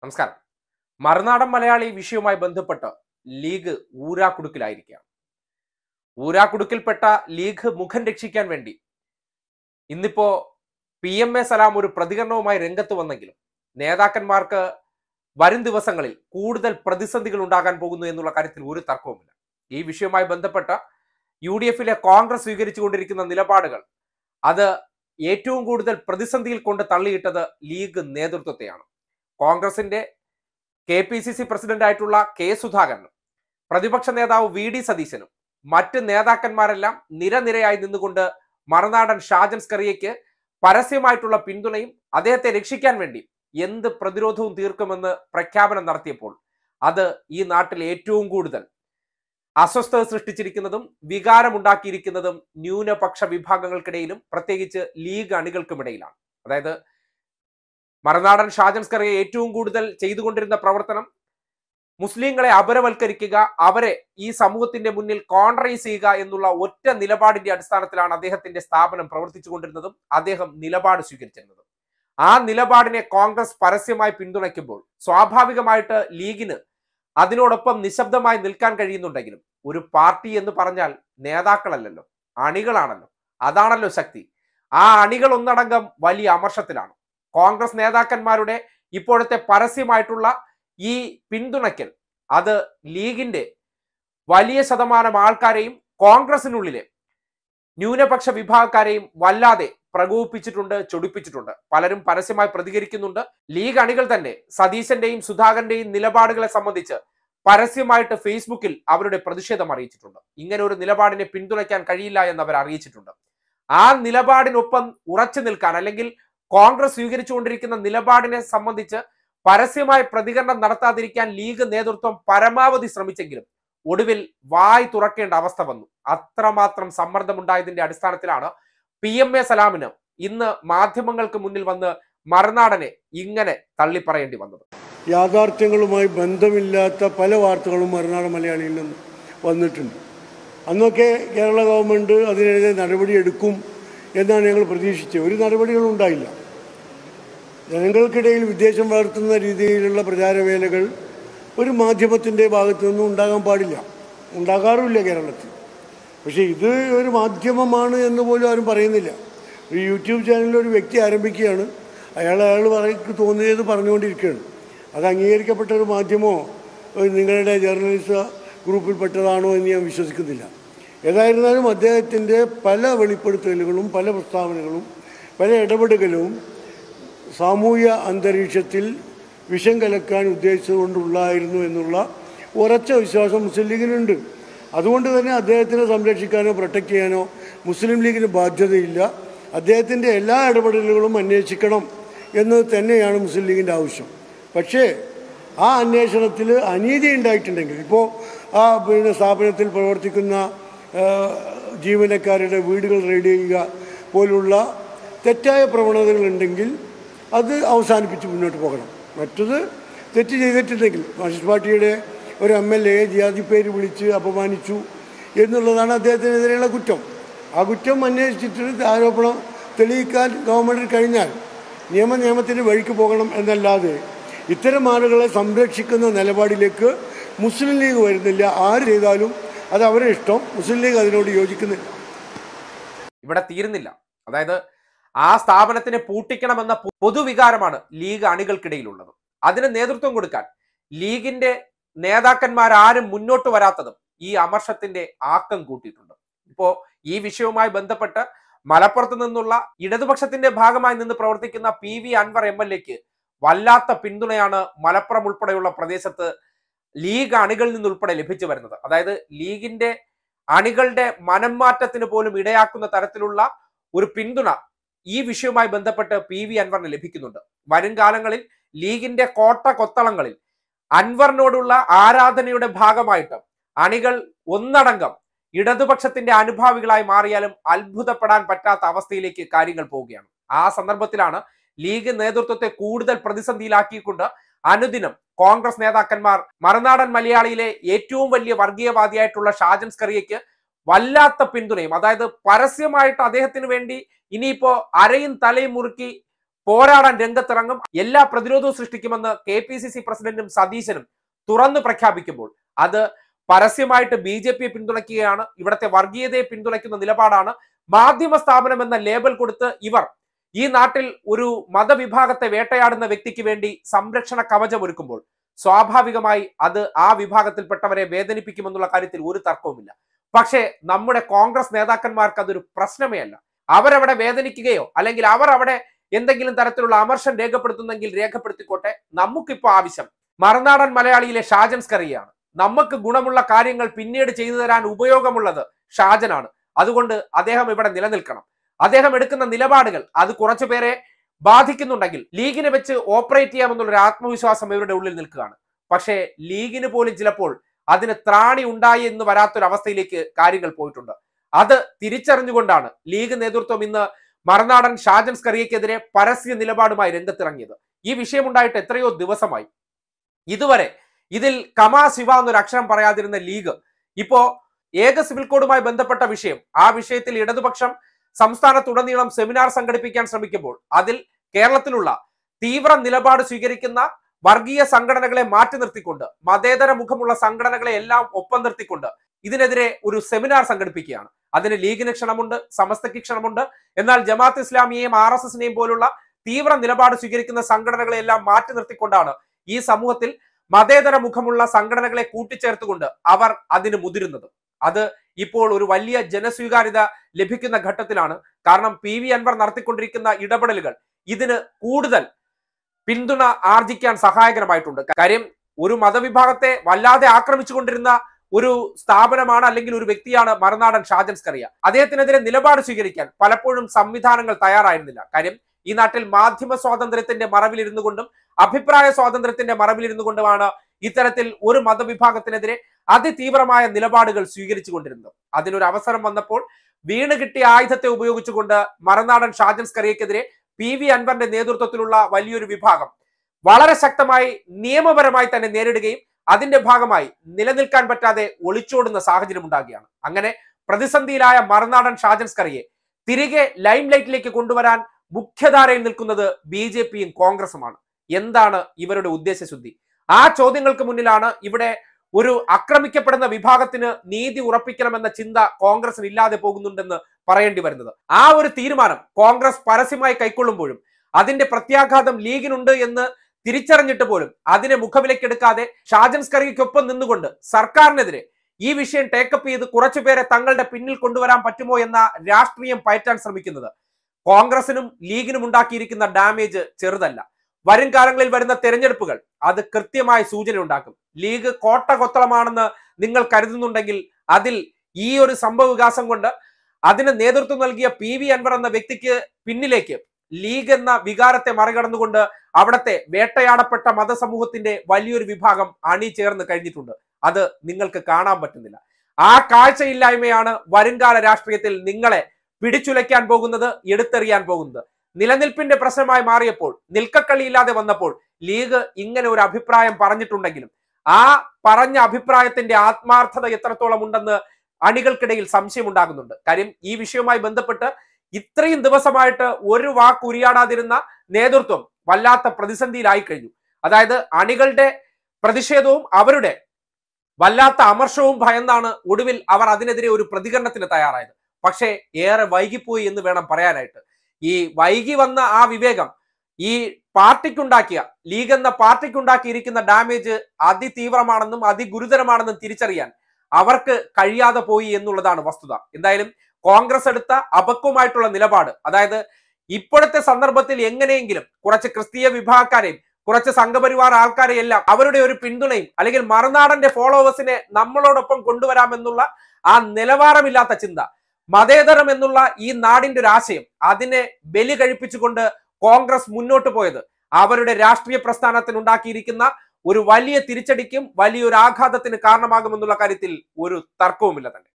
നമസ്കാരം മറുനാടൻ മലയാളി വിഷയവുമായി ബന്ധപ്പെട്ട് ലീഗ് ഊരാക്കുടുക്കിലായിരിക്കുകയാണ് ഊരാക്കുടുക്കിൽപ്പെട്ട ലീഗ് മുഖം രക്ഷിക്കാൻ വേണ്ടി ഇന്നിപ്പോ പി എം എ സലാം ഒരു പ്രതികരണവുമായി രംഗത്ത് വന്നെങ്കിലും നേതാക്കന്മാർക്ക് വരും ദിവസങ്ങളിൽ കൂടുതൽ പ്രതിസന്ധികൾ ഉണ്ടാകാൻ പോകുന്നു എന്നുള്ള കാര്യത്തിൽ ഒരു തർക്കവുമില്ല ഈ വിഷയവുമായി ബന്ധപ്പെട്ട യു ഡി എഫിലെ കോൺഗ്രസ് സ്വീകരിച്ചുകൊണ്ടിരിക്കുന്ന നിലപാടുകൾ അത് ഏറ്റവും കൂടുതൽ പ്രതിസന്ധിയിൽ കൊണ്ട് തള്ളിയിട്ടത് ലീഗ് നേതൃത്വത്തെയാണ് കോൺഗ്രസിന്റെ K P C C president ആയിട്ടുള്ള കെ സുധാകരനും പ്രതിപക്ഷ നേതാവ് വി ഡി സതീശനും മറ്റ് നേതാക്കന്മാരെല്ലാം നിരനിരയായി നിന്നുകൊണ്ട് മറുനാടൻ ഷാജൻ സ്കറിയയ്ക്ക് പരസ്യമായിട്ടുള്ള പിന്തുണയും അദ്ദേഹത്തെ രക്ഷിക്കാൻ വേണ്ടി എന്ത് പ്രതിരോധവും തീർക്കുമെന്ന് പ്രഖ്യാപനം നടത്തിയപ്പോൾ അത് ഈ നാട്ടിൽ ഏറ്റവും കൂടുതൽ അസ്വസ്ഥത സൃഷ്ടിച്ചിരിക്കുന്നതും വികാരമുണ്ടാക്കിയിരിക്കുന്നതും ന്യൂനപക്ഷ വിഭാഗങ്ങൾക്കിടയിലും പ്രത്യേകിച്ച് ലീഗ് അണികൾക്കുമിടയിലാണ് അതായത് മറുനാടൻ ഷാജൻ സ്കറിയ ഏറ്റവും കൂടുതൽ ചെയ്തുകൊണ്ടിരുന്ന പ്രവർത്തനം മുസ്ലിങ്ങളെ അപരവൽക്കരിക്കുക അവരെ ഈ സമൂഹത്തിന്റെ മുന്നിൽ കോൺട്രൈസ് ചെയ്യുക എന്നുള്ള ഒറ്റ നിലപാടിന്റെ അടിസ്ഥാനത്തിലാണ് അദ്ദേഹത്തിന്റെ സ്ഥാപനം പ്രവർത്തിച്ചുകൊണ്ടിരുന്നതും അദ്ദേഹം നിലപാട് സ്വീകരിച്ചിരുന്നതും ആ നിലപാടിനെ കോൺഗ്രസ് പരസ്യമായി പിന്തുണയ്ക്കുമ്പോൾ സ്വാഭാവികമായിട്ട് ലീഗിന് അതിനോടൊപ്പം നിശബ്ദമായി നിൽക്കാൻ കഴിയുന്നുണ്ടെങ്കിലും ഒരു പാർട്ടി എന്ന് പറഞ്ഞാൽ നേതാക്കളല്ലല്ലോ അണികളാണല്ലോ അതാണല്ലോ ശക്തി ആ അണികൾ ഒന്നടങ്കം വലിയ അമർഷത്തിലാണ് കോൺഗ്രസ് നേതാക്കന്മാരുടെ ഇപ്പോഴത്തെ പരസ്യമായിട്ടുള്ള ഈ പിന്തുണയ്ക്കൽ അത് ലീഗിന്റെ വലിയ ശതമാനം ആൾക്കാരെയും കോൺഗ്രസിനുള്ളിലെ ന്യൂനപക്ഷ വിഭാഗക്കാരെയും വല്ലാതെ പ്രകോപിപ്പിച്ചിട്ടുണ്ട് ചൊടിപ്പിച്ചിട്ടുണ്ട് പലരും പരസ്യമായി പ്രതികരിക്കുന്നുണ്ട് ലീഗ് അണികൾ തന്നെ സതീശന്റെയും സുധാകരന്റെയും നിലപാടുകളെ സംബന്ധിച്ച് പരസ്യമായിട്ട് ഫേസ്ബുക്കിൽ അവരുടെ പ്രതിഷേധം അറിയിച്ചിട്ടുണ്ട് ഇങ്ങനെ ഒരു നിലപാടിനെ പിന്തുണയ്ക്കാൻ കഴിയില്ല എന്ന് അവർ അറിയിച്ചിട്ടുണ്ട് ആ നിലപാടിനൊപ്പം ഉറച്ചു നിൽക്കാൻ അല്ലെങ്കിൽ കോൺഗ്രസ് സ്വീകരിച്ചുകൊണ്ടിരിക്കുന്ന നിലപാടിനെ സംബന്ധിച്ച് പരസ്യമായി പ്രതികരണം നടത്താതിരിക്കാൻ ലീഗ് നേതൃത്വം പരമാവധി ശ്രമിച്ചെങ്കിലും ഒടുവിൽ വായ് തുറക്കേണ്ട അവസ്ഥ വന്നു അത്രമാത്രം സമ്മർദ്ദമുണ്ടായതിന്റെ അടിസ്ഥാനത്തിലാണ് പി എം എ സലാമിന് ഇന്ന് മാധ്യമങ്ങൾക്ക് മുന്നിൽ വന്ന് മറുനാടനെ ഇങ്ങനെ തള്ളിപ്പറയേണ്ടി വന്നത് യാഥാർത്ഥ്യങ്ങളുമായി ബന്ധമില്ലാത്ത പല വാർത്തകളും മറുനാട് മലയാളിയിൽ നിന്ന് വന്നിട്ടുണ്ട് അന്നൊക്കെ കേരള ഗവൺമെൻറ് അതിനെതിരെ നടപടിയെടുക്കും എന്നാണ് ഞങ്ങൾ പ്രതീക്ഷിച്ചത് ഒരു നടപടികളും ഉണ്ടായില്ല ജനങ്ങൾക്കിടയിൽ വിദ്വേഷം വളർത്തുന്ന രീതിയിലുള്ള പ്രചാരവേലകൾ ഒരു മാധ്യമത്തിൻ്റെ ഭാഗത്തു നിന്നും ഉണ്ടാകാൻ പാടില്ല ഉണ്ടാകാറുമില്ല കേരളത്തിൽ പക്ഷേ ഇത് ഒരു മാധ്യമമാണ് എന്ന് പോലും ആരും പറയുന്നില്ല ഒരു യൂട്യൂബ് ചാനലിൽ ഒരു വ്യക്തി ആരംഭിക്കുകയാണ് അയാൾ അയാൾ പറയ്ക്ക് തോന്നിയത് പറഞ്ഞുകൊണ്ടിരിക്കുകയാണ് അത് അംഗീകരിക്കപ്പെട്ട ഒരു മാധ്യമമോ ഒരു നിങ്ങളുടെ ജേർണലിസ്റ്റ് ഗ്രൂപ്പിൽപ്പെട്ടതാണോ എന്ന് ഞാൻ വിശ്വസിക്കുന്നില്ല ഏതായിരുന്നാലും അദ്ദേഹത്തിൻ്റെ പല വെളിപ്പെടുത്തലുകളും പല പ്രസ്താവനകളും പല ഇടപെടലുകളും സാമൂഹ്യ അന്തരീക്ഷത്തിൽ വിഷം കലക്കാൻ ഉദ്ദേശിച്ചുകൊണ്ടുള്ളായിരുന്നു എന്നുള്ള ഉറച്ച വിശ്വാസം മുസ്ലിം ലീഗിനുണ്ട് അതുകൊണ്ട് തന്നെ അദ്ദേഹത്തിനെ സംരക്ഷിക്കാനോ പ്രൊട്ടക്റ്റ് ചെയ്യാനോ മുസ്ലിം ലീഗിന് ബാധ്യതയില്ല അദ്ദേഹത്തിൻ്റെ എല്ലാ ഇടപെടലുകളും അന്വേഷിക്കണം എന്നത് തന്നെയാണ് മുസ്ലിം ലീഗിൻ്റെ ആവശ്യം പക്ഷേ ആ അന്വേഷണത്തിൽ അനീതി ഉണ്ടായിട്ടുണ്ടെങ്കിൽ ഇപ്പോൾ ആ പിന്നെ സ്ഥാപനത്തിൽ പ്രവർത്തിക്കുന്ന ആ, ജീവനക്കാരുടെ വീടുകൾ റെയ്ഡ് ചെയ്യുക പോലുള്ള തെറ്റായ പ്രവണതകളുണ്ടെങ്കിൽ അത് അവസാനിപ്പിച്ച് മുന്നോട്ട് പോകണം മറ്റത് തെറ്റ് ചെയ്തിട്ടുണ്ടെങ്കിൽ മാർക്സിസ്റ്റ് പാർട്ടിയുടെ ഒരു എം എൽ എ ജിയാദി പേര് വിളിച്ച് അപമാനിച്ചു എന്നുള്ളതാണ് അദ്ദേഹത്തിനെതിരെയുള്ള കുറ്റം ആ കുറ്റം അന്വേഷിച്ചിട്ട് ആരോപണം തെളിയിക്കാൻ ഗവൺമെൻറ്റിന് കഴിഞ്ഞാൽ നിയമ നിയമത്തിൻ്റെ വഴിക്ക് പോകണം എന്നല്ലാതെ ഇത്തരം ആളുകളെ സംരക്ഷിക്കുന്ന നിലപാടിലേക്ക് മുസ്ലിം ലീഗ് വരുന്നില്ല ആര് ചെയ്താലും അത് അവരുടെ ഇഷ്ടം മുസ്ലിം ലീഗ് അതിനോട് യോജിക്കുന്നില്ല ഇവിടെ തീരുന്നില്ല അതായത് ആ സ്ഥാപനത്തിനെ പൂട്ടിക്കണമെന്ന പൊ- പൊതുവികാരമാണ് ലീഗ് അണികൾക്കിടയിലുള്ളത് അതിന് നേതൃത്വം കൊടുക്കാൻ ലീഗിന്റെ നേതാക്കന്മാരാരും മുന്നോട്ട് വരാത്തതും ഈ അമർഷത്തിന്റെ ആക്കം കൂട്ടിയിട്ടുണ്ട് ഇപ്പോ ഈ വിഷയവുമായി ബന്ധപ്പെട്ട് മലപ്പുറത്ത് നിന്നുള്ള ഇടതുപക്ഷത്തിന്റെ ഭാഗമായി നിന്ന് പ്രവർത്തിക്കുന്ന P V Anvar M L എക്ക് വല്ലാത്ത പിന്തുണയാണ് മലപ്പുറം ഉൾപ്പെടെയുള്ള പ്രദേശത്ത് ലീഗ് അണികളിൽ നിന്നുൾപ്പെടെ ലഭിച്ചു വരുന്നത് അതായത് ലീഗിന്റെ അണികളുടെ മനംമാറ്റത്തിന് പോലും ഇടയാക്കുന്ന തരത്തിലുള്ള ഒരു പിന്തുണ ഈ വിഷയവുമായി ബന്ധപ്പെട്ട് പി വി അൻവറിന് ലഭിക്കുന്നുണ്ട് വരും കാലങ്ങളിൽ ലീഗിന്റെ കോട്ട കൊത്തളങ്ങളിൽ അൻവറിനോടുള്ള ആരാധനയുടെ ഭാഗമായിട്ട് അണികൾ ഒന്നടങ്കം ഇടതുപക്ഷത്തിന്റെ അനുഭാവികളായി മാറിയാലും അത്ഭുതപ്പെടാൻ പറ്റാത്ത അവസ്ഥയിലേക്ക് കാര്യങ്ങൾ പോവുകയാണ് ആ സന്ദർഭത്തിലാണ് ലീഗ് നേതൃത്വത്തെ കൂടുതൽ പ്രതിസന്ധിയിലാക്കിക്കൊണ്ട് അനുദിനം കോൺഗ്രസ് നേതാക്കന്മാർ മറുനാടൻ മലയാളിയിലെ ഏറ്റവും വലിയ വർഗീയവാദിയായിട്ടുള്ള ഷാജൻ സ്കറിയയ്ക്ക് വല്ലാത്ത പിന്തുണയും അതായത് പരസ്യമായിട്ട് അദ്ദേഹത്തിന് വേണ്ടി ഇനിയിപ്പോ അരയും തലയും മുറുക്കി പോരാടാൻ രംഗത്തിറങ്ങും എല്ലാ പ്രതിരോധവും സൃഷ്ടിക്കുമെന്ന് കെ പി സി സി പ്രസിഡന്റും സതീശനും തുറന്നു പ്രഖ്യാപിക്കുമ്പോൾ അത് പരസ്യമായിട്ട് ബി ജെ പിയെ പിന്തുണയ്ക്കുകയാണ് ഇവിടുത്തെ വർഗീയതയെ പിന്തുണയ്ക്കുന്ന നിലപാടാണ് മാധ്യമ സ്ഥാപനം എന്ന ലേബൽ കൊടുത്ത് ഇവർ ഈ നാട്ടിൽ ഒരു മതവിഭാഗത്തെ വേട്ടയാടുന്ന വ്യക്തിക്ക് വേണ്ടി സംരക്ഷണ കവചം ഒരുക്കുമ്പോൾ സ്വാഭാവികമായി അത് ആ വിഭാഗത്തിൽപ്പെട്ടവരെ വേദനിപ്പിക്കുമെന്നുള്ള കാര്യത്തിൽ ഒരു തർക്കവുമില്ല പക്ഷേ നമ്മുടെ കോൺഗ്രസ് നേതാക്കന്മാർക്ക് അതൊരു പ്രശ്നമേ അല്ല അവരവിടെ വേദനിക്കുകയോ അല്ലെങ്കിൽ അവർ അവിടെ എന്തെങ്കിലും തരത്തിലുള്ള അമർഷം രേഖപ്പെടുത്തുന്നെങ്കിൽ രേഖപ്പെടുത്തിക്കോട്ടെ നമുക്കിപ്പോ ആവശ്യം മറുനാടൻ മലയാളിയിലെ ഷാജൻ സ്കറിയാണ് നമുക്ക് ഗുണമുള്ള കാര്യങ്ങൾ പിന്നീട് ചെയ്തു തരാൻ ഉപയോഗമുള്ളത് ഷാജനാണ് അതുകൊണ്ട് അദ്ദേഹം ഇവിടെ നിലനിൽക്കണം അദ്ദേഹം എടുക്കുന്ന നിലപാടുകൾ അത് കുറച്ചു പേരെ ബാധിക്കുന്നുണ്ടെങ്കിൽ ലീഗിനെ വെച്ച് ഓപ്പറേറ്റ് ചെയ്യാമെന്നുള്ള ഒരു ആത്മവിശ്വാസം ഇവരുടെ ഉള്ളിൽ നിൽക്കുകയാണ് പക്ഷേ ലീഗിന് പോലും ചിലപ്പോൾ അതിന് ത്രാണി ഉണ്ടായി എന്ന് വരാത്തൊരവസ്ഥയിലേക്ക് കാര്യങ്ങൾ പോയിട്ടുണ്ട് അത് തിരിച്ചറിഞ്ഞുകൊണ്ടാണ് ലീഗ് നേതൃത്വം ഇന്ന് മറുനാടൻ ഷാജൻ സ്കറിയക്കെതിരെ പരസ്യ നിലപാടുമായി രംഗത്തിറങ്ങിയത് ഈ വിഷയമുണ്ടായിട്ട് എത്രയോ ദിവസമായി ഇതുവരെ ഇതിൽ കമാ ശിവ എന്നൊരു അക്ഷരം പറയാതിരുന്ന ലീഗ് ഇപ്പോ ഏക സിവിൽ കോഡുമായി ബന്ധപ്പെട്ട വിഷയം ആ വിഷയത്തിൽ ഇടതുപക്ഷം സംസ്ഥാനത്തുടനീളം സെമിനാർ സംഘടിപ്പിക്കാൻ ശ്രമിക്കുമ്പോൾ അതിൽ കേരളത്തിലുള്ള തീവ്ര നിലപാട് സ്വീകരിക്കുന്ന വർഗീയ സംഘടനകളെ മാറ്റി നിർത്തിക്കൊണ്ട് മതേതര മുഖമുള്ള സംഘടനകളെ എല്ലാം ഒപ്പം നിർത്തിക്കൊണ്ട് ഇതിനെതിരെ ഒരു സെമിനാർ സംഘടിപ്പിക്കുകയാണ് അതിന് ലീഗിന് ക്ഷണമുണ്ട് സമസ്തയ്ക്ക് ക്ഷണമുണ്ട് എന്നാൽ ജമാഅത്ത് ഇസ്ലാമിയെയും ആർ എസ് എസിനെയും പോലുള്ള തീവ്ര നിലപാട് സ്വീകരിക്കുന്ന സംഘടനകളെ എല്ലാം മാറ്റി നിർത്തിക്കൊണ്ടാണ് ഈ സമൂഹത്തിൽ മതേതര മുഖമുള്ള സംഘടനകളെ കൂട്ടിച്ചേർത്തുകൊണ്ട് അവർ അതിന് മുതിരുന്നത് അത് ഇപ്പോൾ ഒരു വലിയ ജനസ്വീകാര്യത ലഭിക്കുന്ന ഘട്ടത്തിലാണ് കാരണം പി വി അൻവർ നടത്തിക്കൊണ്ടിരിക്കുന്ന ഇടപെടലുകൾ ഇതിന് കൂടുതൽ പിന്തുണ ആർജിക്കാൻ സഹായകരമായിട്ടുണ്ട് കാര്യം ഒരു മതവിഭാഗത്തെ വല്ലാതെ ആക്രമിച്ചുകൊണ്ടിരുന്ന ഒരു സ്ഥാപനമാണ് അല്ലെങ്കിൽ ഒരു വ്യക്തിയാണ് മറുനാടൻ ഷാജൻ സ്കറിയ അദ്ദേഹത്തിനെതിരെ നിലപാട് സ്വീകരിക്കാൻ പലപ്പോഴും സംവിധാനങ്ങൾ തയ്യാറായിരുന്നില്ല കാര്യം ഈ നാട്ടിൽ മാധ്യമ സ്വാതന്ത്ര്യത്തിന്റെ മറവിലിരുന്നു കൊണ്ടും അഭിപ്രായ സ്വാതന്ത്ര്യത്തിന്റെ മറവിലിരുന്നു കൊണ്ടുമാണ് ഇത്തരത്തിൽ ഒരു മതവിഭാഗത്തിനെതിരെ അതിതീവ്രമായ നിലപാടുകൾ സ്വീകരിച്ചു കൊണ്ടിരുന്നത് അതിനൊരു അവസരം വന്നപ്പോൾ വീണ് കിട്ടിയ ആയുധത്തെ ഉപയോഗിച്ചുകൊണ്ട് മറുനാടൻ ഷാജൻ സ്കറിയക്കെതിരെ പി വി അൻവറിന്റെ നേതൃത്വത്തിലുള്ള വലിയൊരു വിഭാഗം വളരെ ശക്തമായി നിയമപരമായി തന്നെ നേരിടുകയും അതിന്റെ ഭാഗമായി നിലനിൽക്കാൻ പറ്റാതെ ഒളിച്ചോടുന്ന സാഹചര്യം ഉണ്ടാകുകയാണ് അങ്ങനെ പ്രതിസന്ധിയിലായ മറുനാടൻ ഷാജൻ സ്കറിയെ തിരികെ ലൈം ലൈറ്റിലേക്ക് കൊണ്ടുവരാൻ മുഖ്യധാരയിൽ നിൽക്കുന്നത് ബി ജെ പിയും കോൺഗ്രസുമാണ് എന്താണ് ഇവരുടെ ഉദ്ദേശശുദ്ധി ആ ചോദ്യങ്ങൾക്ക് മുന്നിലാണ് ഇവിടെ ഒരു ആക്രമിക്കപ്പെടുന്ന വിഭാഗത്തിന് നീതി ഉറപ്പിക്കണമെന്ന ചിന്ത കോൺഗ്രസിന് ഇല്ലാതെ പോകുന്നുണ്ടെന്ന് പറയേണ്ടി വരുന്നത് ആ ഒരു തീരുമാനം കോൺഗ്രസ് പരസ്യമായി കൈക്കൊള്ളുമ്പോഴും അതിന്റെ പ്രത്യാഘാതം ലീഗിനുണ്ട് എന്ന് തിരിച്ചറിഞ്ഞിട്ട് പോലും അതിനെ മുഖവിലക്കെടുക്കാതെ ഷാജൻ സ്കറിക്കൊപ്പം നിന്നുകൊണ്ട് സർക്കാരിനെതിരെ ഈ വിഷയം ടേക്കപ്പ് ചെയ്ത് കുറച്ചുപേരെ തങ്ങളുടെ പിന്നിൽ കൊണ്ടുവരാൻ പറ്റുമോ എന്ന രാഷ്ട്രീയം പയറ്റാൻ ശ്രമിക്കുന്നത് കോൺഗ്രസിനും ലീഗിനും ഉണ്ടാക്കിയിരിക്കുന്ന ഡാമേജ് ചെറുതല്ല വരും കാലങ്ങളിൽ വരുന്ന തെരഞ്ഞെടുപ്പുകൾ അത് കൃത്യമായ സൂചന ഉണ്ടാക്കും ലീഗ് കോട്ട കൊത്തളമാണെന്ന് നിങ്ങൾ കരുതുന്നുണ്ടെങ്കിൽ അതിൽ ഈ ഒരു സംഭവ വികാസം കൊണ്ട് അതിന് നേതൃത്വം നൽകിയ പി വി അൻവർ എന്ന വ്യക്തിക്ക് പിന്നിലേക്ക് ലീഗ് എന്ന വികാരത്തെ മറികടന്നുകൊണ്ട് അവിടത്തെ വേട്ടയാടപ്പെട്ട മതസമൂഹത്തിന്റെ വലിയൊരു വിഭാഗം അണി ചേർന്ന് കഴിഞ്ഞിട്ടുണ്ട് അത് നിങ്ങൾക്ക് കാണാൻ പറ്റുന്നില്ല ആ കാഴ്ചയില്ലായ്മയാണ് വരുംകാല രാഷ്ട്രീയത്തിൽ നിങ്ങളെ പിടിച്ചുലയ്ക്കാൻ പോകുന്നത് എടുത്തെറിയാൻ പോകുന്നത് നിലനിൽപ്പിന്റെ പ്രശ്നമായി മാറിയപ്പോൾ നിൽക്കക്കളിയില്ലാതെ വന്നപ്പോൾ ലീഗ് ഇങ്ങനെ ഒരു അഭിപ്രായം പറഞ്ഞിട്ടുണ്ടെങ്കിലും ആ പറഞ്ഞ അഭിപ്രായത്തിന്റെ ആത്മാർത്ഥത എത്രത്തോളം ഉണ്ടെന്ന് അണികൾക്കിടയിൽ സംശയമുണ്ടാകുന്നുണ്ട് കാര്യം ഈ വിഷയവുമായി ബന്ധപ്പെട്ട് ഇത്രയും ദിവസമായിട്ട് ഒരു വാക്ക് ഉരിയാടാതിരുന്ന നേതൃത്വം വല്ലാത്ത പ്രതിസന്ധിയിലായി കഴിഞ്ഞു അതായത് അണികളുടെ പ്രതിഷേധവും അവരുടെ വല്ലാത്ത അമർഷവും ഭയന്നാണ് ഒടുവിൽ അവർ അതിനെതിരെ ഒരു പ്രതികരണത്തിന് തയ്യാറായത് പക്ഷേ ഏറെ വൈകിപ്പോയി എന്ന് വേണം പറയാനായിട്ട് ഈ വൈകി വന്ന ആ വിവേകം ഈ പാർട്ടിക്കുണ്ടാക്കിയ ലീഗ് എന്ന പാർട്ടിക്കുണ്ടാക്കിയിരിക്കുന്ന ഡാമേജ് അതിതീവ്രമാണെന്നും അതിഗുരുതരമാണെന്നും തിരിച്ചറിയാൻ അവർക്ക് കഴിയാതെ പോയി എന്നുള്ളതാണ് വസ്തുത എന്തായാലും കോൺഗ്രസ് എടുത്ത അപക്വമായിട്ടുള്ള നിലപാട് അതായത് ഇപ്പോഴത്തെ സന്ദർഭത്തിൽ എങ്ങനെയെങ്കിലും കുറച്ച് ക്രിസ്തീയ വിഭാഗക്കാരെയും കുറച്ച് സംഘപരിവാർ ആൾക്കാരെ എല്ലാം അവരുടെ ഒരു പിന്തുണയും അല്ലെങ്കിൽ മറുനാടന്റെ ഫോളോവേഴ്സിനെ നമ്മളോടൊപ്പം കൊണ്ടുവരാമെന്നുള്ള ആ നിലവാരമില്ലാത്ത ചിന്ത മതേതരം എന്നുള്ള ഈ നാടിന്റെ ഒരു ആശയം അതിനെ ബലി കഴിപ്പിച്ചുകൊണ്ട് കോൺഗ്രസ് മുന്നോട്ട് പോയത് അവരുടെ രാഷ്ട്രീയ പ്രസ്ഥാനത്തിന് ഉണ്ടാക്കിയിരിക്കുന്ന ഒരു വലിയ തിരിച്ചടിക്കും വലിയൊരു ആഘാതത്തിന് കാരണമാകുമെന്നുള്ള കാര്യത്തിൽ ഒരു തർക്കവുമില്ല തന്നെ